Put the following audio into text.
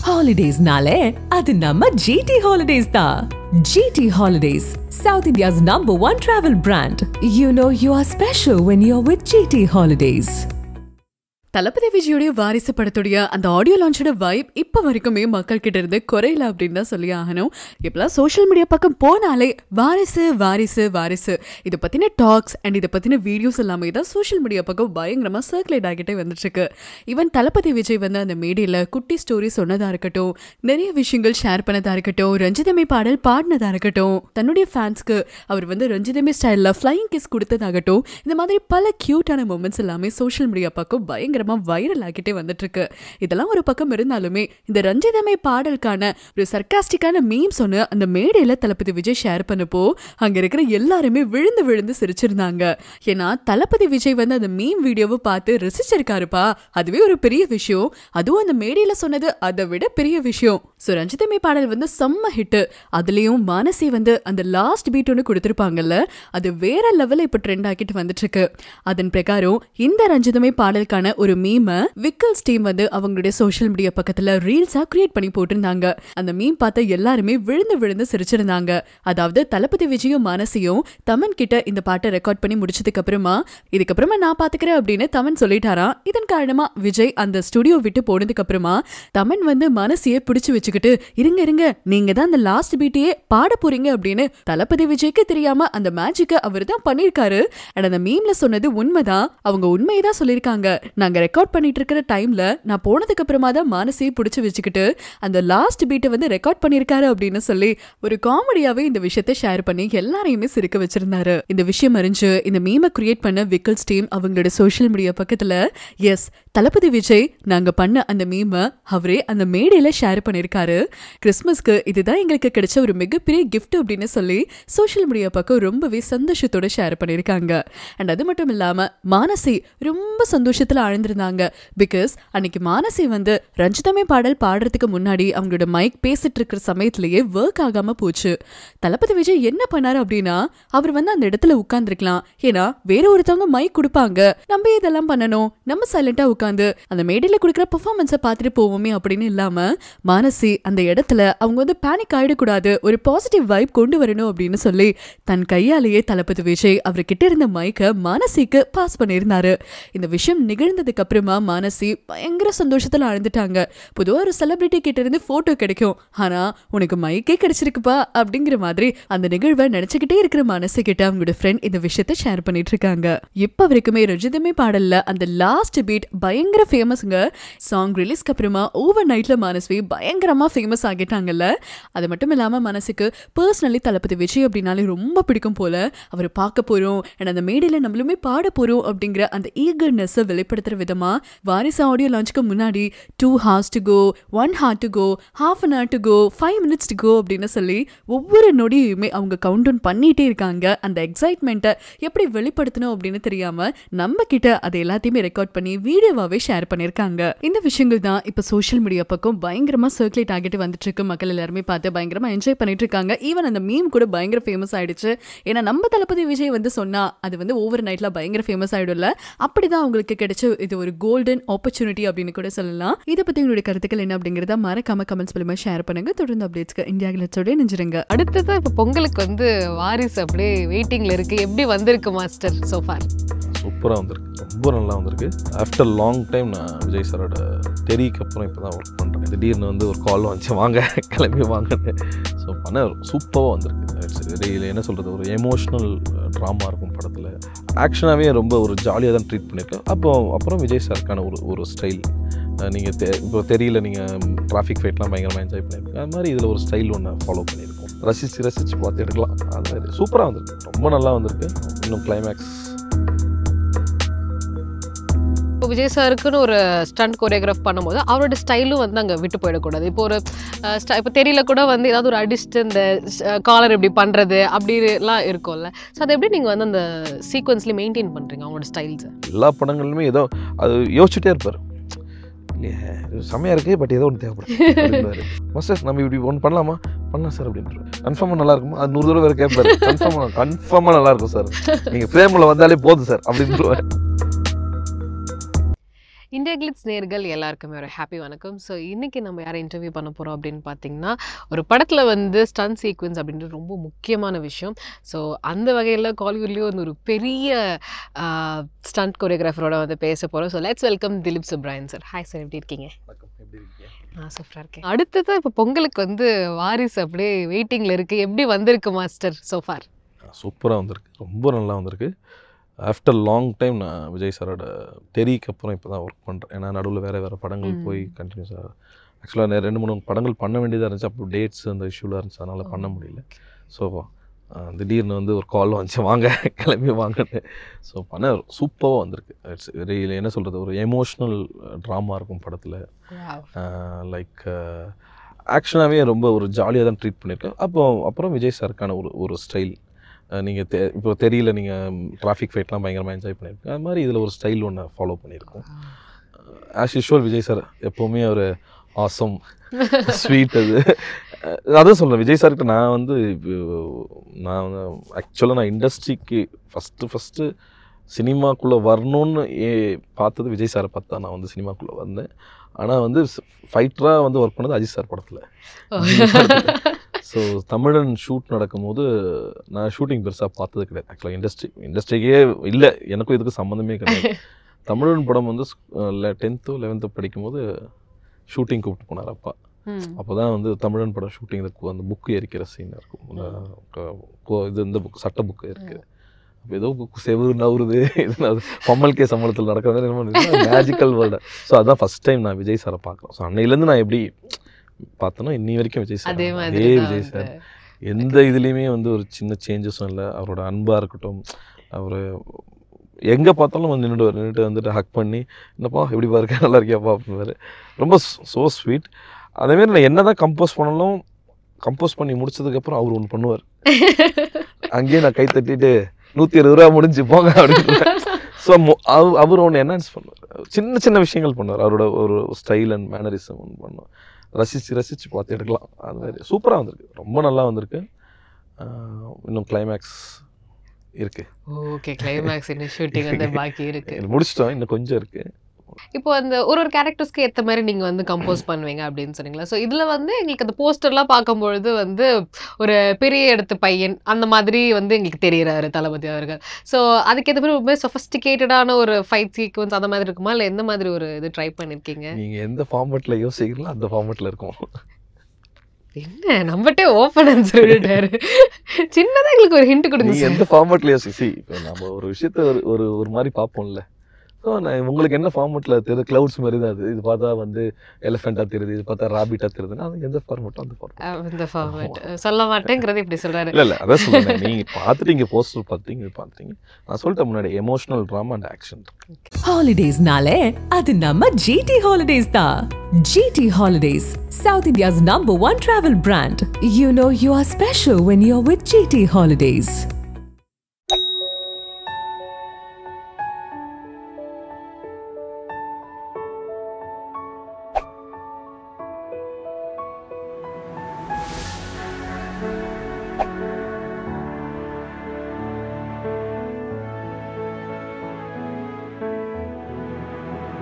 ஹாலிடேஸ்னாலே அது நம்ம ஜிடி ஹாலிடேஸ் தான் GT holidays South India's number one travel brand you know you are special when you are with GT holidays Thalapathy விஜயோடைய வாரிசு படத்துடைய அந்த ஆடியோ லான்ச்சோட வைப் இப்போ வரைக்குமே மக்கள் கிட்ட இருந்து குறையல அப்படின்னு தான் சொல்லி ஆகணும் இப்பெல்லாம் சோஷியல் மீடியா பக்கம் போனாலே வாரிசு வாரிசு வாரிசு இதை பத்தின டாக்ஸ் அண்ட் இதை பத்தின வீடியோஸ் எல்லாமே தான் சோஷியல் மீடியா பக்கம் பயங்கரமா சர்க்குலேட் ஆகிட்டே வந்துட்டு இருக்கு ஈவன் தளபதி விஜய் வந்து அந்த மேடையில குட்டி ஸ்டோரி சொன்னதா இருக்கட்டும் நிறைய விஷயங்கள் ஷேர் பண்ணதா இருக்கட்டும் ரஞ்சிதமே பாடல் பாடினதா இருக்கட்டும் தன்னுடைய ஃபேன்ஸ்க்கு அவர் வந்து ரஞ்சிதமே ஸ்டைலில் ஃப்ளைங் கிஸ் கொடுத்ததாகட்டும் இந்த மாதிரி பல கியூட்டான மூமெண்ட்ஸ் எல்லாமே சோஷியல் மீடியா பக்கம் பயங்கரமா வைரல் ஆகிட்டே வந்துட்டு இருக்கு இதெல்லாம் ஒரு பக்கம் இருந்தாலுமே இந்த ரஞ்சிதமே பாடலுக்கான ஒரு சர்க்காஸ்டிக்கான மீம்ஸ் ஒன்று அந்த மேடையில தளபதி விஜய் ஷேர் பண்ணப்போ அங்க இருக்கிற எல்லாருமே விழுந்து விழுந்து சிரிச்சிருந்தாங்க ஏன்னா தளபதி விஜய் வந்து அந்த மீம் வீடியோவை பார்த்து ரசிச்சிருக்காருப்பா அதுவே ஒரு பெரிய விஷயம் அதுவும் அந்த மேடையில சொன்னது அதை விட பெரிய விஷயம் ஸோ ரஞ்சிதமே பாடல் வந்து செம்ம ஹிட்டு அதுலயும் மானசி வந்து அந்த லாஸ்ட் பீட் ஒன்று கொடுத்துருப்பாங்கல்ல அது வேற லெவலில் இப்போ ட்ரெண்ட் ஆக்கிட்டு வந்துட்டு இருக்கு அதன் பிரகாரம் இந்த ரஞ்சிதமே பாடலுக்கான ஒரு மீமை விக்கல்ஸ் டீம் வந்து அவங்களுடைய சோஷியல் மீடியா பக்கத்துல ரீல்ஸா கிரியேட் பண்ணி போட்டிருந்தாங்க அந்த மீம் பார்த்த எல்லாருமே விழுந்து விழுந்து சிரிச்சிருந்தாங்க அதாவது தளபதி விஜயும் மானசியும் தமன் கிட்ட இந்த பாட்டை ரெக்கார்ட் பண்ணி முடிச்சதுக்கு அப்புறமா இதுக்கப்புறமா நான் பாத்துக்கிறேன் அப்படின்னு தமன் சொல்லிட்டாராம் இதன் காரணமா விஜய் அந்த ஸ்டுடியோ விட்டு போனதுக்கு அப்புறமா தமன் வந்து மனசையே பிடிச்சு வச்சுக்கிட்டு இருங்க இருங்க நீங்க தான் அந்த லாஸ்ட் பீட்டையே பாட போறீங்க அப்படின்னு தளபதி விஜய்க்கு தெரியாம அந்த மேஜிக்கை அவர் தான் பண்ணிருக்காரு அண்ட் அந்த மீம்ல சொன்னது உண்மைதான் அவங்க உண்மையை தான் சொல்லியிருக்காங்க நாங்க ரெக்கார்ட் பண்ணிட்டு இருக்கிற டைம்ல நான் போனதுக்கு அப்புறமா தான் மானசியை பிடிச்சு வச்சுக்கிட்டு அந்த லாஸ்ட் பீட்டை வந்து ரெக்கார்ட் பண்ணிருக்காரு அப்படின்னு சொல்லி ஒரு காமெடியாவே இந்த விஷயத்தை ஷேர் பண்ணி எல்லாரையுமே சிரிக்க வச்சிருந்தாரு இந்த விஷயம் அறிஞ்சு இந்த மீமை கிரியேட் பண்ண விக்கல்ஸ் டீம் அவங்களோட சோஷியல் மீடியா பக்கத்துல எஸ் தளபதி விஜய் நாங்க பண்ண அந்த மீமை அவரே அந்த மேடையில ஷேர் பண்ணிருக்காரு கிறிஸ்மஸ்க்கு இதுதான் எங்களுக்கு கிடைச்ச ஒரு மிகப்பெரிய கிஃப்ட் அப்படின்னு சொல்லி சோஷியல் மீடியா பக்கம் ரொம்பவே சந்தோஷத்தோட ஷேர் பண்ணிருக்காங்க அண்ட் அது மட்டும் இல்லாம மானசி ரொம்ப சந்தோஷத்துல ஆழ்ந்திருந்தாங்க பிகாஸ் அன்னைக்கு மானசி வந்து ரஞ்சிதமே பாடல் பாடுறதுக்கு முன்னாடி அவங்களோட மைக் பேசிட்டு இருக்கிற சமயத்திலேயே ஒர்க் ஆகாம போச்சு தளபதி விஜய் என்ன பண்ணாரு அப்படின்னா அவர் வந்து அந்த இடத்துல உட்கார்ந்துருக்கலாம் ஏன்னா வேற ஒருத்தவங்க மைக் கொடுப்பாங்க நம்ம இதெல்லாம் பண்ணணும் நம்ம சைலண்டா உட்காந்து அந்த மேடையில கொடுக்குற பெர்ஃபார்மன்ஸை பார்த்துட்டு போவோமே அப்படின்னு இல்லாம மானசி அந்த இடத்துல அவங்க வந்து பேனிக் ஆயிடக்கூடாது ஒரு பாசிட்டிவ் வைப் கொண்டு வரணும் அப்படின்னு சொல்லி தன் கையாலேயே தளபதி விஜய் அவர்கிட்ட இருந்த மைக்கை மானசிக்கு பாஸ் பண்ணியிருந்தாரு இந்த விஷயம் நிகழ்ந்ததுக்கு அப்புறமா மானசி பயங்கர சந்தோஷத்துல அழுந்துட்டாங்க பொதுவா ஒரு செலிபிரிட்டி கிட்ட இருந்து போட்டோ கிடைக்கும் ஆனா உனக்கு மைக்கே கிடைச்சிருக்குப்பா அப்படிங்கிற மாதிரி அந்த நிகழ்வை நினைச்சுக்கிட்டே இருக்கிற மனசு கிட்ட அவங்களோட ஃப்ரெண்ட் இந்த விஷயத்த ஷேர் பண்ணிட்டு இருக்காங்க இப்ப வரைக்குமே ரஜிதமே பாடல்ல அந்த லாஸ்ட் பீட் பயங்கர ஃபேமஸ்ங்க சாங் ரிலீஸ்க்கு அப்புறமா ஓவர் நைட்ல மனஸ்வி பயங்கரமா ஃபேமஸ் ஆகிட்டாங்கல்ல அது மட்டும் இல்லாம மனசுக்கு பர்சனலி தளபதி விஜய் அப்படின்னாலே ரொம்ப பிடிக்கும் போல அவர் பார்க்க போறோம் அண்ட் அந்த மேடையில நம்மளுமே பாட போறோம் அப்படிங்கிற அந்த ஈகர்னஸ் வெளிப்படுத்துற விதமா வாரிசு ஆடியோ லான்ச்சுக்கு முன்னாடி two hours to go one hour to go half an hour to go five minutes to go அப்படின்னு சொல்லி ஒவ்வொரு நொடியுமே அவங்க கவுண்ட் டவுன் பண்ணிட்டே இருக்காங்க அந்த எக்ஸைட்மெண்ட்டை எப்படி வெளிப்படுத்தணும் அப்படின்னு தெரியாம நம்ம கிட்ட அதை எல்லாத்தையுமே ரெக்கார்ட் பண்ணி வீடியோவாவே ஷேர் பண்ணியிருக்காங்க இந்த விஷயங்கள் தான் இப்போ சோஷியல் மீடியா பக்கம் பயங்கரமா சர்க்குலேட் ஆகிட்டு வந்துட்டு இருக்கு மக்கள் எல்லாருமே பார்த்து பயங்கரமா என்ஜாய் பண்ணிட்டு இருக்காங்க ஈவன் அந்த மீம் கூட பயங்கர ஃபேமஸ் ஆயிடுச்சு ஏன்னா நம்ம தளபதி விஜய் வந்து சொன்னா அது வந்து ஓவர் நைட்ல பயங்கர ஃபேமஸ் ஆயிடும்ல அப்படிதான் அவங்களுக்கு கிடைச்ச இது ஒரு கோல்டன் ஆப்பர்ச்சுனிட்டி அப்படின்னு கூட சொல்லலாம் இதை பத்தி உங்களுடைய கருத்துக்கள் என்ன அப்படிங்கறத மறக்காம கமெண்ட்ஸ் மூலமா ஷேர் பண்ணுங்க தொடர்ந்து அப்டேட்ஸ்க்கு இந்தியா கிளச்சோட நெஞ்சிருங்க அடுத்ததான் இப்போ பொங்கலுக்கு வந்து வாரிசு அப்படியே வெயிட்டிங்ல இருக்கு எப்படி வந்திருக்கு மாஸ்டர் சோஃபார் சூப்பராக வந்திருக்கு ரொம்ப நல்லா வந்திருக்கு ஆஃப்டர் லாங் டைம் நான் விஜய் சாரோட டெரிக்கு அப்புறம் இப்போ தான் ஒர்க் பண்ணுறேன் திடீர்னு வந்து ஒரு கால் வந்துச்சு வாங்க கிளம்பி வாங்கன்னு ஸோ பண்ண சூப்பராக வந்திருக்கு இட்ஸ் வெரி என்ன சொல்கிறது ஒரு எமோஷ்னல் ட்ராமா இருக்கும் படத்தில் ஆக்ஷனாகவே ரொம்ப ஒரு ஜாலியாக தான் ட்ரீட் பண்ணியிருக்கேன் அப்போ அப்புறம் விஜய் சாருக்கான ஒரு ஒரு ஸ்டைல் நீங்கள் தெ இப்போ தெரியல நீங்கள் டிராஃபிக் ஃபைட்லாம் பயங்கரமாக என்ஜாய் பண்ணியிருக்கீங்க அது மாதிரி இதில் ஒரு ஸ்டைல் ஒன்று ஃபாலோ பண்ணியிருக்கோம் ரசித்து ரசித்து பார்த்து எடுக்கலாம் அது மாதிரி சூப்பராக வந்திருக்கு ரொம்ப நல்லா வந்திருக்கு இன்னும் கிளைமேக்ஸ் இப்போ விஜய் சாருக்குன்னு ஒரு ஸ்டண்ட் கோரியோகிராஃப் பண்ணும்போது அவரோட ஸ்டைலும் வந்து அங்கே விட்டு போயிடக்கூடாது இப்போ ஒரு அஹ், sta- இப்போ தெரியல கூட வந்து ஏதாவது ஒரு அடிச்சுட்டு இந்த காலர் இப்படி பண்ணுறது அப்படிலாம் இருக்கும்ல ஸோ அதை எப்படி நீங்கள் வந்து அந்த சீக்வன்ஸ்லேயே மெயின்டைன் பண்ணுறீங்க அவங்களோட ஸ்டைல்ஸை எல்லா படங்கள்லையுமே ஏதோ அது யோசிச்சுட்டே இருப்பார் இல்லையே இது செம்மையாக இருக்குது பட் ஏதோ ஒன்று தேவைப்படும் மாஸ்டர் நம்ம இப்படி ஒன்று பண்ணலாமா பண்ணலாம் சார் அப்படின்ட்டு கன்ஃபார்மாக நல்லா இருக்குமா அது நூறு தடவை வேறு கேட்பாரு கன்ஃபார்மாக கன்ஃபார்மாக நல்லா இருக்கும் சார் நீங்கள் ஃப்ரேமில் வந்தாலே போதும் சார் அப்படின்ட்டு இந்தியா கிளிட்ஸ் நேர்கள் எல்லாருக்குமே ஒரு ஹாப்பி வணக்கம் ஸோ இன்னைக்கு நம்ம யாரை இன்டர்வியூ பண்ண போகிறோம் அப்படின்னு பார்த்தீங்கன்னா ஒரு படத்தில் வந்து ஸ்டன் சீக்வன்ஸ் அப்படின்றது ரொம்ப முக்கியமான விஷயம் ஸோ அந்த வகையில் காலிவுட்லேயும் வந்து ஒரு பெரிய ஸ்டண்ட் கொரியோகிராஃபரோட வந்து பேச போகிறோம் so let's welcome Dileep Subbarayan sir hi sir எப்படி இருக்கீங்க வணக்கம் எப்படி இருக்கீங்க நான் சூப்பராக இருக்கேன் அடுத்தது இப்போ பொங்கலுக்கு வந்து வாரிசு அப்படியே வெயிட்டிங்கில் இருக்குது எப்படி வந்திருக்கு மாஸ்டர் சோஃபார் சூப்பராக வந்திருக்கு ரொம்ப நல்லா வந்திருக்கு ஆஃப்டர் லாங் டைம் நான் விஜய் சாரோட டெரிக்கு அப்புறம் இப்போ தான் ஒர்க் பண்ணுறேன் ஏன்னா நடுவில் வேறு வேறு படங்கள் ம். போய் கண்டினியூஸாக ஆக்சுவலாக ரெண்டு மூணு படங்கள் பண்ண வேண்டியதாக இருந்துச்சு அப்போ டேட்ஸ் அந்த இஷ்யூலாம் இருந்துச்சு அதனால் பண்ண முடியல ஸோ திடீர்னு வந்து ஒரு கால் வந்துச்சு வாங்க கிளம்பி வாங்கன்னு ஸோ பண்ண சூப்பராக வந்திருக்கு இட்ஸ் வெரி என்ன சொல்கிறது ஒரு எமோஷ்னல் ட்ராமா இருக்கும் படத்தில் லைக் ஆக்ஷனாகவே ரொம்ப ஒரு ஜாலியாக தான் ட்ரீட் பண்ணியிருக்கேன் அப்போ அப்புறம் விஜய் சாருக்கான ஒரு ஒரு ஸ்டைல் நீங்கள் தெ இப்போ தெரியல நீங்கள் டிராஃபிக் ஃபைட்லாம் பயங்கரமாக என்ஜாய் பண்ணியிருக்கேன் அது மாதிரி இதில் ஒரு ஸ்டைல் ஒன்று ஃபாலோ பண்ணியிருக்கோம் ஆஸ் யூஷுவல் விஜய் சார் எப்போவுமே ஒரு ஆசம் ஸ்வீட் அது அஹ் அதான் சொல்கிறேன் விஜய் சார்கிட்ட நான் வந்து இப்போ நான் வந்து ஆக்சுவலாக நான் இண்டஸ்ட்ரிக்கு ஃபஸ்ட்டு ஃபஸ்ட்டு சினிமாக்குள்ளே வரணும்னு ஏ பார்த்தது விஜய் சாரை பார்த்து தான் நான் வந்து சினிமாக்குள்ளே வந்தேன் ஆனால் வந்து ஃபைட்டராக வந்து ஒர்க் பண்ணது அஜித் சார் படத்தில் ஸோ தமிழன் ஷூட் நடக்கும்போது நான் ஷூட்டிங் பெருசாக பார்த்தது கிடையாது ஆக்சுவலாக இண்டஸ்ட்ரி இண்டஸ்ட்ரிக்கே இல்லை எனக்கும் இதுக்கு சம்மந்தமே கிடையாது தமிழன் படம் வந்து டென்த்தோ லெவன்த்தோ படிக்கும்போது ஷூட்டிங் கூப்பிட்டு போனார் அப்பா ம். அப்போ தான் வந்து தமிழன் படம் ஷூட்டிங் அந்த புக்கு எரிக்கிற சீன் இருக்கும் அந்த க- கோ- இது இந்த புக் சட்ட புக்கு இருக்கு அப்போ ஏதோ புக்கு செவுறு நவுறுது இது நவுறு- பம்மல் கே சம்பளத்தில் நடக்கிறது மேஜிக்கல் வேர்ல்டு ஸோ அதான் ஃபஸ்ட் டைம் நான் விஜய் சாரை பார்க்குறேன் ஸோ அன்னையிலேருந்து நான் எப்படி பார்த்தேனோ இன்னி வரைக்கும் விஜய் சார் அதே தான். மாதிரி அதே தான் விஜய் வந்து. சார் எந்த இதுலேயுமே வந்து ஒரு சின்ன சேஞ்சஸும் இல்லை அவரோட அன்பாக இருக்கட்டும் அவர் எங்கே பார்த்தாலும் வந்து நின்றுட்டு நின்றுட்டு வந்துட்டு ஹக் பண்ணி என்னப்பா எப்படி பாருக்க நல்லா இருக்கியாப்பா அப்படின்னாரு ரொம்ப ஸோ ஸ்வீட் அதேமாரி நான் என்ன தான் கம்போஸ் பண்ணாலும் கம்போஸ் பண்ணி முடிச்சதுக்கப்புறம் அவர் ஒன்று பண்ணுவார் அங்கேயே நான் கை தட்டிட்டு நூற்றி இருபது ரூபா முடிஞ்சு போங்க அப்படின்னு ஸோ அவர் ஒன்று என்ஹான்ஸ் பண்ணுவார் சின்ன சின்ன விஷயங்கள் பண்ணுவார் அவரோட ஒரு ஸ்டைல் அண்ட் மேனரிசம் ஒன்று பண்ணுவார் ரசித்து ரசித்து பார்த்து எடுக்கலாம் அது மாதிரி சூப்பராக வந்திருக்கு ரொம்ப நல்லா வந்திருக்கு ஆஹ் இன்னும் கிளைமேக்ஸ் இருக்கு ஓகே கிளைமேக்ஸ் இன்னும் ஷூட்டிங் வந்து பாக்கி இருக்கு முடிச்சிட்டோம் இன்னும் கொஞ்சம் இருக்கு இப்போ அந்த ஒரு ஒரு கேரக்டர்ஸ்க்கு ஏற்ற மாதிரி நீங்கள் வந்து கம்போஸ் பண்ணுவீங்க அப்படின்னு சொன்னீங்களா ஸோ இதில் வந்து எங்களுக்கு அந்த போஸ்டர்லாம் பார்க்கும்பொழுது வந்து ஒரு பெரிய இடத்து பையன் அந்த மாதிரி வந்து எங்களுக்கு தெரியறாரு தளபதி அவர்கள் ஸோ அதுக்கேற்ற மாதிரி ரொம்ப சொஃபஸ்டிகேட்டடான ஒரு ஃபைட் சீக்வன்ஸ் அந்த மாதிரி இருக்குமா இல்லை எந்த மாதிரி ஒரு இது ட்ரை பண்ணியிருக்கீங்க நீங்க எந்த ஃபார்மேட்ல யோசிக்கிறீங்களோ அந்த ஃபார்மேட்ல இருக்கும் என்ன நம்மகிட்டே ஓப்பன் சொல்லிட்டாரு சின்னதாக எங்களுக்கு ஒரு ஹிண்ட் கொடுங்க நீங்க சார் எந்த ஃபார்மேட்ல யோசி இப்போ நம்ம ஒரு விஷயத்த ஒரு ஒரு ஒரு மாதிரி பார்ப்போம்ல ஸோ நான் உங்களுக்கு என்ன ஃபார்மேட்ல தெரியுது கிளவுட்ஸ் மாதிரி தான் அது இது பார்த்தா வந்து எலிஃபெண்ட்டாக தெரியுது இது பார்த்தா ராபிட்டாக தெரியுதுன்னா அது எந்த ஃபார்மேட்டோ அந்த ஃபார்மேட் இந்த ஃபார்மேட் சொல்ல மாட்டேங்கிறது இப்படி சொல்றாரு இல்லை இல்லை அதான் சொல்லுங்க நீங்க பார்த்துட்டு இங்கே போஸ்டர் பார்த்தீங்க இது பார்த்தீங்க நான் சொல்லிட்டேன் முன்னாடி எமோஷனல் ட்ராமா அண்ட் ஆக்ஷன் Holidays-நாலே அது நம்ம GT Holidays தான். GT Holidays, South India's number one travel brand. You know you are special when you're with GT Holidays.